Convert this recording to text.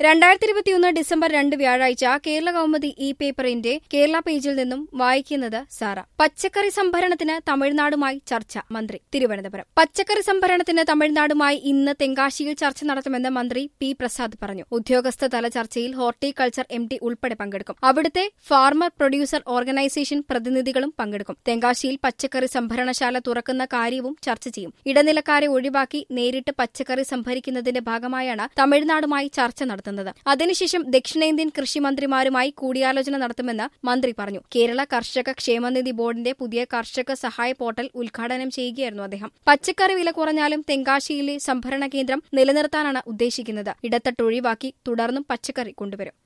രണ്ടായിരത്തി ഇരുപത്തിയൊന്ന് ഡിസംബർ രണ്ട് വ്യാഴാഴ്ച കേരള കൗമുദി ഇ പേപ്പറിന്റെ കേരള പേജിൽ നിന്നും വായിക്കുന്നത് സാറ പച്ചക്കറി സംഭരണത്തിന് തമിഴ്നാടുമായി ചർച്ച മന്ത്രി തിരുവനന്തപുരം പച്ചക്കറി സംഭരണത്തിന് തമിഴ്നാടുമായി ഇന്ന് തെങ്കാശിയിൽ ചർച്ച നടത്തുമെന്ന് മന്ത്രി പി പ്രസാദ് പറഞ്ഞു ഉദ്യോഗസ്ഥ തല ചർച്ചയിൽ ഹോർട്ടികൾച്ചർ എം ഡി ഉൾപ്പെടെ പങ്കെടുക്കും അവിടുത്തെ ഫാർമർ പ്രൊഡ്യൂസർ ഓർഗനൈസേഷൻ പ്രതിനിധികളും പങ്കെടുക്കും തെങ്കാശിയിൽ പച്ചക്കറി സംഭരണശാല തുറക്കുന്ന കാര്യവും ചർച്ച ചെയ്യും ഇടനിലക്കാരെ ഒഴിവാക്കി നേരിട്ട് പച്ചക്കറി സംഭരിക്കുന്നതിന്റെ ഭാഗമായാണ് തമിഴ്നാടുമായി ചർച്ച നടത്തുന്നത് അതിനുശേഷം ദക്ഷിണേന്ത്യൻ കൃഷിമന്ത്രിമാരുമായി കൂടിയാലോചന നടത്തുമെന്ന് മന്ത്രി പറഞ്ഞു കേരള കർഷക ക്ഷേമനിധി ബോർഡിന്റെ പുതിയ കർഷക സഹായ പോർട്ടൽ ഉദ്ഘാടനം ചെയ്യുകയായിരുന്നു അദ്ദേഹം പച്ചക്കറി വില കുറഞ്ഞാലും തെങ്കാശിയിലെ സംഭരണ കേന്ദ്രം നിലനിർത്താനാണ് ഉദ്ദേശിക്കുന്നത് ഇടത്തട്ട് ഒഴിവാക്കി തുടർന്നും പച്ചക്കറി കൊണ്ടുവരും